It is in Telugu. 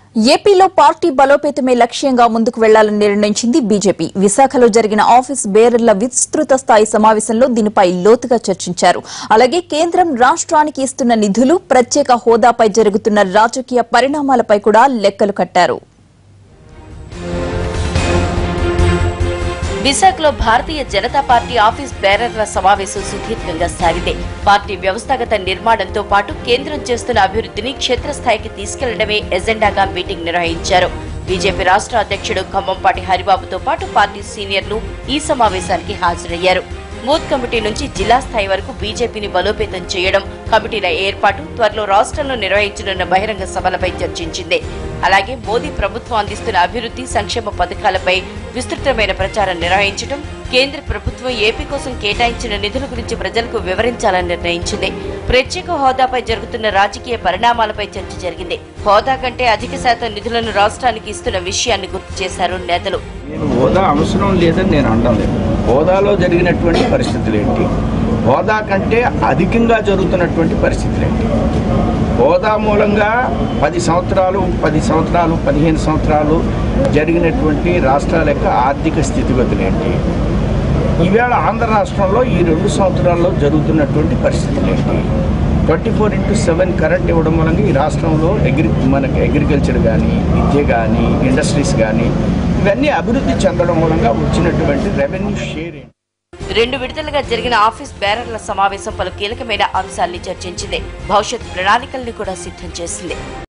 ఏపీలో పార్టీ బలోపేతమే లక్ష్యంగా ముందుకు వెళ్లాలని నిర్ణయించింది బీజేపీ విశాఖలో జరిగిన ఆఫీస్ బేరర్ల విస్తృత స్థాయి సమావేశంలో దీనిపై లోతుగా చర్చించారు అలాగే కేంద్రం రాష్ట్రానికి ఇస్తున్న నిధులు ప్రత్యేక హోదాపై జరుగుతున్న రాజకీయ పరిణామాలపై కూడా లెక్కలు కట్టారు విశాఖలో భారతీయ జనతా పార్టీ ఆఫీస్ బేరర్ల సమావేశం సుదీర్ఘంగా సాగింది పార్టీ వ్యవస్థాగత నిర్మాణంతో పాటు కేంద్రం చేస్తున్న అభివృద్ధిని క్షేత్రస్థాయికి తీసుకెళ్లడమే ఎజెండాగా మీటింగ్ నిర్వహించారు బీజేపీ రాష్ట్ర అధ్యక్షుడు ఖమ్మంపాటి హరిబాబుతో పాటు పార్టీ సీనియర్లు ఈ సమావేశానికి హాజరయ్యారు బూత్ కమిటీ నుంచి జిల్లా స్థాయి వరకు బీజేపీని బలోపేతం చేయడం కమిటీల ఏర్పాటు త్వరలో రాష్ట్రంలో నిర్వహించనున్న బహిరంగ సభలపై చర్చించింది అలాగే మోదీ ప్రభుత్వం అందిస్తున్న అభివృద్ధి సంక్షేమ పథకాలపై విస్తృతమైన ప్రచారం నిర్వహించడం కేంద్ర ప్రభుత్వం ఏపీ కోసం కేటాయించిన నిధుల గురించి ప్రజలకు వివరించాలని నిర్ణయించింది ప్రత్యేక హోదాపై జరుగుతున్న రాజకీయ పరిణామాలపై చర్చ జరిగింది హోదా కంటే అధిక శాతం నిధులను రాష్ట్రానికి ఇస్తున్న విషయాన్ని గుర్తు చేశారు నేతలు నేను హోదా అవసరం లేదని నేను అనడం లేదు హోదాలో జరిగినటువంటి పరిస్థితులు ఏంటి హోదా కంటే అధికంగా జరుగుతున్నటువంటి పరిస్థితులు ఏంటి హోదా మూలంగా పది సంవత్సరాలు పది సంవత్సరాలు పదిహేను సంవత్సరాలు జరిగినటువంటి రాష్ట్రాల యొక్క ఆర్థిక స్థితిగతులు ఏంటి ఈవేళ ఆంధ్ర రాష్ట్రంలో ఈ రెండు సంవత్సరాల్లో జరుగుతున్నటువంటి పరిస్థితులు ఏంటి twenty four into seven current ఇవ్వడం మూలంగా ఈ రాష్ట్రంలో అగ్రి మనకి అగ్రికల్చర్ కానీ విద్య కానీ ఇండస్ట్రీస్ కానీ ఇవన్నీ అభివృద్ధి చెందడం మూలంగా వచ్చినటువంటి రెవెన్యూ షేర్ ఏంటి రెండు విడతలుగా జరిగిన ఆఫీస్ బేరర్ల సమావేశం పలు కీలకమైన అంశాల్ని చర్చించింది భవిష్యత్ ప్రణాళికల్ని కూడా సిద్ధం చేసింది